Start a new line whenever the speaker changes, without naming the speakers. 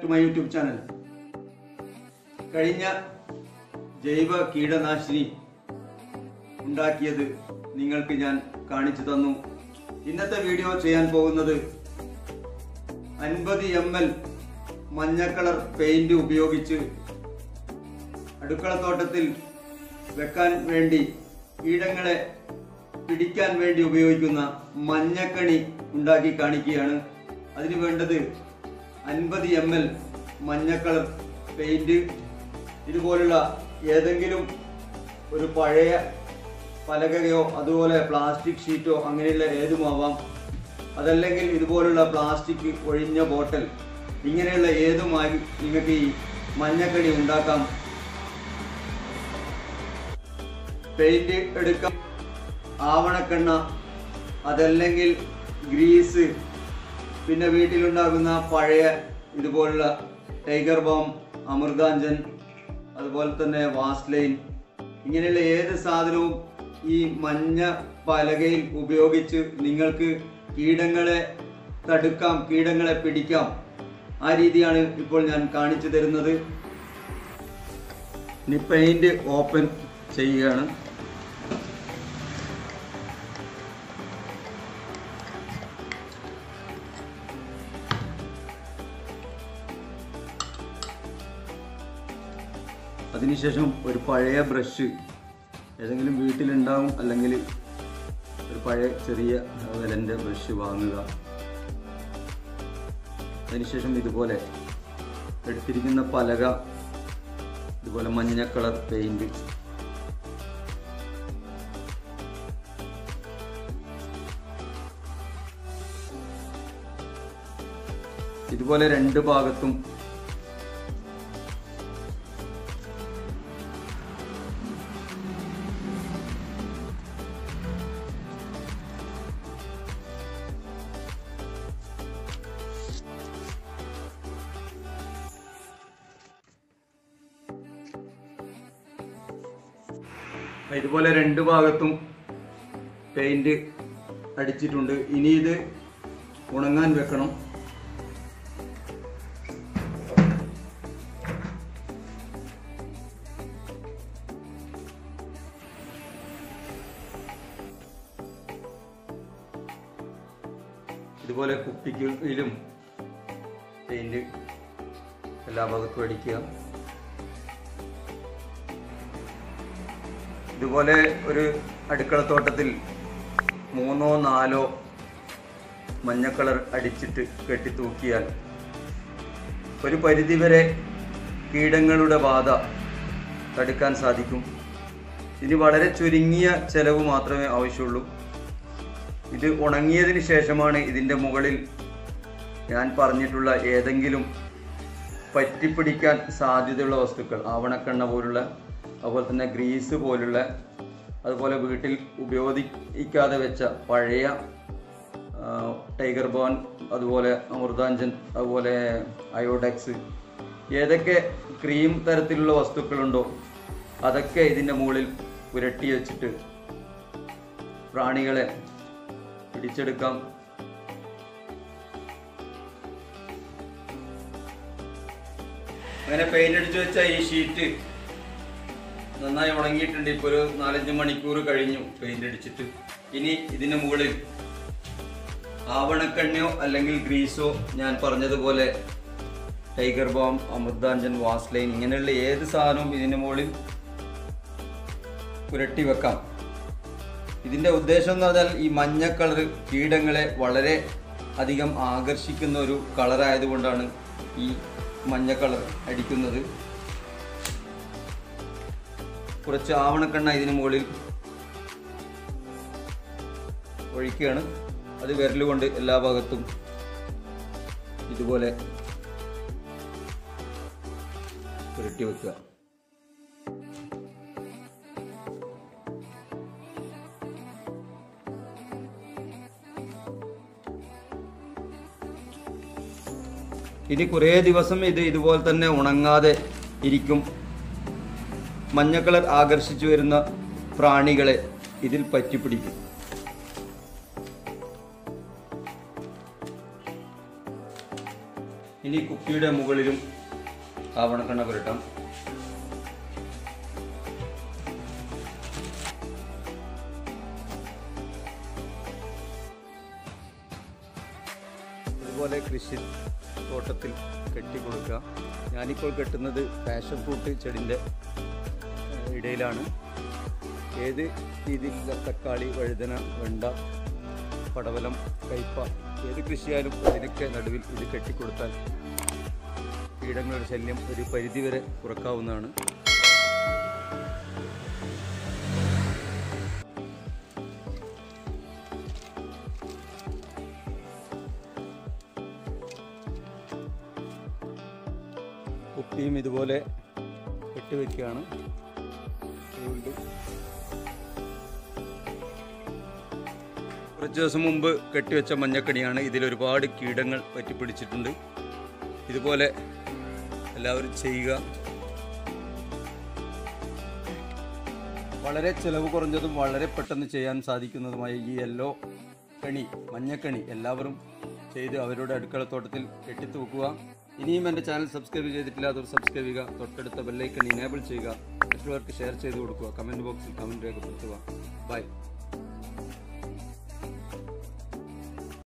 to my YouTube channel കഴിഞ്ഞ ജൈവ കീടനാശിനി ഉണ്ടാക്കിയത് നിങ്ങൾക്ക് ഞാൻ കാണിച്ചു തന്നു ഇന്നത്തെ വീഡിയോ ചെയ്യാൻ പോകുന്നത് അൻപത് എം എൽ മഞ്ഞ കളർ പെയിന്റ് ഉപയോഗിച്ച് അടുക്കളത്തോട്ടത്തിൽ വെക്കാൻ വേണ്ടി കീടങ്ങളെ പിടിക്കാൻ വേണ്ടി ഉപയോഗിക്കുന്ന മഞ്ഞക്കണി ഉണ്ടാക്കി കാണിക്കുകയാണ് അതിന് വേണ്ടത് അൻപത് എം എൽ മഞ്ഞ കളർ പെയിന്റ് ഇതുപോലുള്ള ഏതെങ്കിലും ഒരു പഴയ പലകയോ അതുപോലെ പ്ലാസ്റ്റിക് ഷീറ്റോ അങ്ങനെയുള്ള ഏതുമാവാം അതല്ലെങ്കിൽ ഇതുപോലുള്ള പ്ലാസ്റ്റിക് ഒഴിഞ്ഞ ബോട്ടൽ ഇങ്ങനെയുള്ള ഏതുമായി നിങ്ങൾക്ക് ഈ മഞ്ഞക്കണി ഉണ്ടാക്കാം പെയിന്റ് എടുക്കാം ആവണക്കെണ്ണ അതല്ലെങ്കിൽ ഗ്രീസ് പിന്നെ വീട്ടിലുണ്ടാകുന്ന പഴയ ഇതുപോലുള്ള ടൈഗർ ബോം അമൃതാഞ്ജൻ അതുപോലെ തന്നെ വാസ്ലൈൻ ഇങ്ങനെയുള്ള ഏത് സാധനവും ഈ മഞ്ഞ പലകയിൽ ഉപയോഗിച്ച് നിങ്ങൾക്ക് കീടങ്ങളെ തടുക്കാം കീടങ്ങളെ പിടിക്കാം ആ രീതിയാണ് ഇപ്പോൾ ഞാൻ കാണിച്ചു തരുന്നത് ഇനി പെയിന്റ് ഓപ്പൺ ചെയ്യുകയാണ് അതിനുശേഷം ഒരു പഴയ ബ്രഷ് ഏതെങ്കിലും വീട്ടിലുണ്ടാവും അല്ലെങ്കിൽ ഒരു പഴയ ചെറിയ വിലൻ്റെ ബ്രഷ് വാങ്ങുക അതിനുശേഷം ഇതുപോലെ എടുത്തിരിക്കുന്ന പലക ഇതുപോലെ മഞ്ഞ കളർ പെയിന്റ് ഇതുപോലെ രണ്ട് ഭാഗത്തും ഇതുപോലെ രണ്ട് ഭാഗത്തും പെയിന്റ് അടിച്ചിട്ടുണ്ട് ഇനി ഇത് ഉണങ്ങാൻ വെക്കണം ഇതുപോലെ കുപ്പിക്കയിലും പെയിന്റ് എല്ലാ ഭാഗത്തും അടിക്കുക ഇതുപോലെ ഒരു അടുക്കളത്തോട്ടത്തിൽ മൂന്നോ നാലോ മഞ്ഞ കളർ അടിച്ചിട്ട് കെട്ടി തൂക്കിയാൽ ഒരു പരിധിവരെ കീടങ്ങളുടെ ബാധ തടുക്കാൻ സാധിക്കും ഇനി വളരെ ചുരുങ്ങിയ ചെലവ് മാത്രമേ ആവശ്യമുള്ളൂ ഇത് ഉണങ്ങിയതിന് ശേഷമാണ് ഇതിൻ്റെ മുകളിൽ ഞാൻ പറഞ്ഞിട്ടുള്ള ഏതെങ്കിലും പറ്റിപ്പിടിക്കാൻ സാധ്യതയുള്ള വസ്തുക്കൾ ആവണക്കെണ്ണ പോലുള്ള അതുപോലെ തന്നെ ഗ്രീസ് പോലുള്ള അതുപോലെ വീട്ടിൽ ഉപയോഗിക്കാതെ വെച്ച പഴയ ആ, ടൈഗർ ബോൺ അതുപോലെ അമൃതാഞ്ജൻ അതുപോലെ അയോഡെക്സ് ഏതൊക്കെ ക്രീം തരത്തിലുള്ള വസ്തുക്കളുണ്ടോ അതൊക്കെ ഇതിൻ്റെ മുകളിൽ പുരട്ടി വെച്ചിട്ട് പ്രാണികളെ പിടിച്ചെടുക്കാം അങ്ങനെ പെയിന്റ് അടിച്ചു വെച്ച ഈ ഷീറ്റ് നന്നായി ഉണങ്ങിയിട്ടുണ്ട് ഇപ്പോൾ ഒരു നാലഞ്ച് മണിക്കൂർ കഴിഞ്ഞു പെയിന്റ് അടിച്ചിട്ട് ഇനി ഇതിന് മുകളിൽ ആവണക്കെണ്ണയോ അല്ലെങ്കിൽ ഗ്രീസോ ഞാൻ പറഞ്ഞതുപോലെ ടൈഗർ ബോം അമൃതാഞ്ജൻ വാസ്ലൈൻ ഇങ്ങനെയുള്ള ഏത് സാധനവും ഇതിന് മുകളിൽ പുരട്ടി വെക്കാം ഇതിന്റെ ഉദ്ദേശം എന്ന് പറഞ്ഞാൽ ഈ മഞ്ഞ കളർ കീടങ്ങളെ വളരെ അധികം ആകർഷിക്കുന്ന ഒരു കളറായതുകൊണ്ടാണ് ഈ മഞ്ഞ കളർ അടിക്കുന്നത് കുറച്ച് ആവണക്കെണ്ണ ഇതിന് മുകളിൽ ഒഴിക്കുകയാണ് അത് വിരലുകൊണ്ട് എല്ലാ ഭാഗത്തും ഇതുപോലെ പുരട്ടി വെക്കുക ഇനി കുറേ ദിവസം ഇത് ഇതുപോലെ തന്നെ ഉണങ്ങാതെ ഇരിക്കും മഞ്ഞ കളർ ആകർഷിച്ചു വരുന്ന പ്രാണികളെ ഇതിൽ പറ്റിപ്പിടിക്കും ഇനി കുപ്പിയുടെ മുകളിലും ആവണക്കെണ്ണ പുരട്ടാം ഇതുപോലെ കൃഷി തോട്ടത്തിൽ കെട്ടിക്കൊടുക്കുക ഞാനിപ്പോൾ കെട്ടുന്നത് പാഷൻ ഫ്രൂട്ട് ചെടിൻ്റെ ഏഹ്, ഇടയിലാണ് ഏത് രീതിയിലുള്ള തക്കാളി വഴുതന വെണ്ട പടവലം കയ്പ ഏത് കൃഷിയായാലും അതിനൊക്കെ നടുവിൽ ഇത് കെട്ടിക്കൊടുത്താൽ കീടങ്ങളുടെ ശല്യം ഒരു പരിധിവരെ കുറക്കാവുന്നതാണ് കുപ്പിയും ഇതുപോലെ കെട്ടിവെക്കുകയാണ് വീണ്ടും കുറച്ച് ദിവസം മുമ്പ് കെട്ടിവെച്ച മഞ്ഞക്കണിയാണ് ഇതിൽ ഒരുപാട് കീടങ്ങൾ പറ്റിപ്പിടിച്ചിട്ടുണ്ട് ഇതുപോലെ എല്ലാവരും ചെയ്യുക വളരെ ചിലവ് കുറഞ്ഞതും വളരെ പെട്ടെന്ന് ചെയ്യാൻ സാധിക്കുന്നതുമായ ഈ യെല്ലോ കണി മഞ്ഞക്കണി എല്ലാവരും ചെയ്ത് അവരുടെ അടുക്കളത്തോട്ടത്തിൽ കെട്ടിത്തൂക്കുക ഇനിയും എൻ്റെ ചാനൽ സബ്സ്ക്രൈബ് ചെയ്തിട്ടില്ലാത്തവർ സബ്സ്ക്രൈബ് ചെയ്യുക തൊട്ടടുത്ത ബെല്ലൈക്കൺ ഇനേബിൾ ചെയ്യുക മറ്റുള്ളവർക്ക് ഷെയർ ചെയ്ത് കൊടുക്കുക കമൻറ്റ് ബോക്സിൽ കമൻറ്റ് രേഖപ്പെടുത്തുക ബൈ